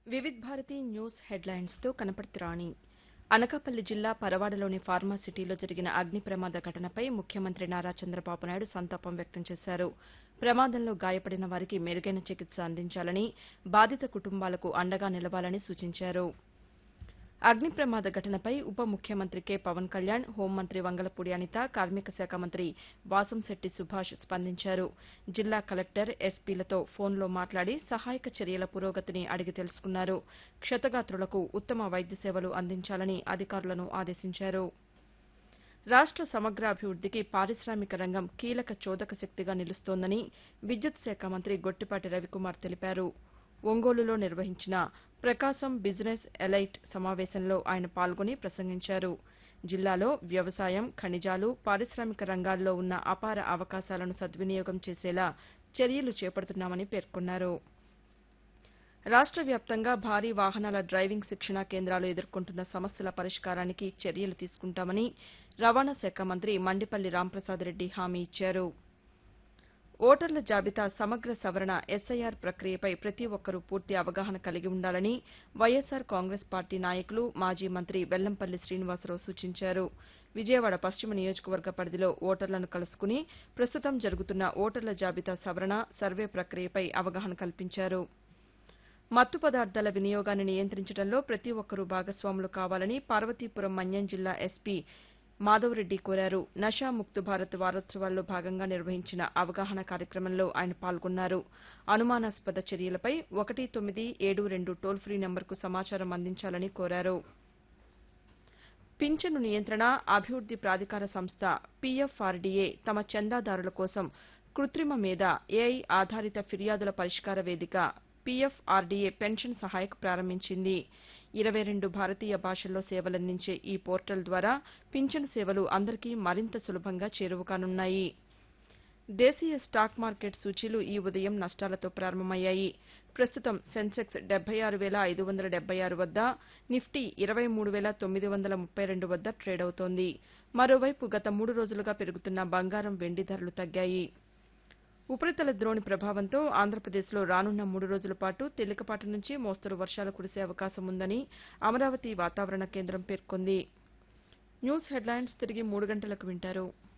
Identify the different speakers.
Speaker 1: Vividh Bharati news హెడ్లైన్స్తో కనపడుతురాణి అనకాపల్లి జిల్లా పరవాడలోని ఫార్మాసిటీలో జరిగిన అగ్ని ప్రమాద ఘటనపై ముఖ్యమంత్రి నారా చంద్రబాబు నాయుడు సంతాపం వ్యక్తం చేశారు ప్రమాదంలో గాయపడిన వారికి మెరుగైన చికిత్స అందించాలని బాధిత కుటుంబాలకు అండగా నిలవాలని సూచించారు అగ్ని ప్రమాద ఘటనపై ఉప ముఖ్యమంత్రి కె పవన్ కళ్యాణ్ హోంమంత్రి వంగలపూడి అనిత కార్మిక శాఖ మంత్రి వాసంశెట్టి సుభాష్ స్పందించారు జిల్లా కలెక్టర్ ఎస్పీలతో ఫోన్లో మాట్లాడి సహాయక చర్యల పురోగతిని అడిగి తెలుసుకున్నారు క్షతగాత్రులకు ఉత్తమ వైద్య సేవలు అందించాలని అధికారులను ఆదేశించారు రాష్ట సమగ్రాభివృద్దికి పారిశామిక రంగం కీలక చోదక శక్తిగా నిలుస్తోందని విద్యుత్ శాఖ మంత్రి గొట్టిపాటి రవికుమార్ తెలిపారు ఒంగోలులో నిర్వహించిన ప్రకాశం బిజినెస్ ఎలైట్ సమావేశంలో ఆయన పాల్గొని ప్రసంగించారు జిల్లాలో వ్యవసాయం ఖనిజాలు పారిశామిక రంగాల్లో ఉన్న అపార అవకాశాలను సద్వినియోగం చేసేలా చర్యలు చేపడుతున్నామని పేర్కొన్నారు రాష్ట వ్యాప్తంగా భారీ వాహనాల డ్రైవింగ్ శిక్షణా కేంద్రాలు ఎదుర్కొంటున్న సమస్యల పరిష్కారానికి చర్యలు తీసుకుంటామని రవాణా శాఖ మంత్రి మండిపల్లి రాంప్రసాద్ రెడ్డి హామీ ఇచ్చారు ఓటర్ల జాబితా సమగ్ర సవరణ ఎస్ఐఆర్ ప్రక్రియపై ప్రతి ఒక్కరూ పూర్తి అవగాహన కలిగి ఉండాలని వైఎస్సార్ కాంగ్రెస్ పార్టీ నాయకులు మాజీ మంత్రి వెల్లంపల్లి శ్రీనివాసరావు సూచించారు విజయవాడ పశ్చిమ నియోజకవర్గ పరిధిలో ఓటర్లను కలుసుకుని ప్రస్తుతం జరుగుతున్న ఓటర్ల జాబితా సవరణ సర్వే ప్రక్రియపై అవగాహన కల్పించారు మత్తు పదార్థాల వినియోగాన్ని నియంత్రించడంలో ప్రతి ఒక్కరూ భాగస్వాములు కావాలని పార్వతీపురం మన్యం జిల్లా ఎస్పీ మాధవరెడ్డి కోరారు నషాముక్త్ భారత్ వారోత్సవాల్లో భాగంగా నిర్వహించిన అవగాహన కార్యక్రమంలో ఆయన పాల్గొన్నారు అనుమానాస్పద చర్యలపై ఒకటి తొమ్మిది ఏడు రెండు టోల్ ఫ్రీ నెంబర్కు సమాచారం అందించాలని కోరారు పింఛను నియంత్రణ అభివృద్ది ప్రాధికార సంస్థ పీఎఫ్ఆర్డీఏ తమ చందాదారుల కోసం కృత్రిమ మేధ ఏఐ ఆధారిత ఫిర్యాదుల పరిష్కార వేదిక పీఎఫ్ఆర్డీఏ పెన్షన్ సహాయక్ ప్రారంభించింది ఇరవై రెండు భారతీయ భాషల్లో సేవలందించే ఈ పోర్టల్ ద్వారా పింఛను సేవలు అందరికీ మరింత సులభంగా చేరువకానున్నాయి దేశీయ స్టాక్ మార్కెట్ సూచీలు ఈ ఉదయం నష్టాలతో ప్రారంభమయ్యాయి ప్రస్తుతం సెన్సెక్స్ డెబ్బై ఆరు వేల ఐదు వందల డెబ్బై ఆరు వద్ద నిఫ్టీ ఇరవై మూడు వేల తొమ్మిది వందల ముప్పై రెండు వద్ద ట్రేడ్ అవుతోంది మరోవైపు గత మూడు రోజులుగా పెరుగుతున్న బంగారం వెండి ధరలు తగ్గాయి ఉపరితల ద్రోణి ప్రభావంతో ఆంధ్రప్రదేశ్లో రానున్న మూడు రోజుల పాటు తేలికపాటి నుంచి మోస్తరు వర్షాలు కురిసే అవకాశం ఉందని అమరావతి వాతావరణ కేంద్రం పేర్కొంది న్యూస్ హెడ్లైన్స్ తిరిగి మూడు గంటలకు వింటారు